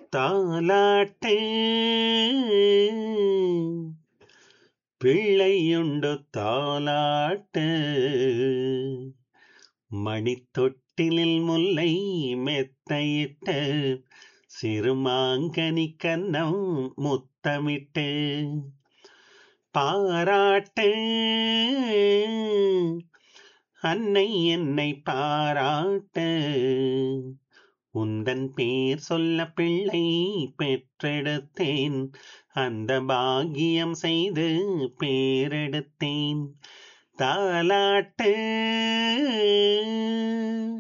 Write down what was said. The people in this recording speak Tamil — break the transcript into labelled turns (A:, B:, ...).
A: தாலாட்டு பிள்ளையுண்டு தாலாட்டு மணித்தொட்டிலில் முல்லை மெத்தையிட்டு சிறுமாங்கனி கன்னம் முத்தமிட்டு பாராட்டு அன்னை என்னை பாராட்டு உந்தன் பேர் சொல்ல பிள்ளை பெற்றெடுத்தேன் அந்த பாக்கியம் செய்து பேரெடுத்தேன் தாலாட்டு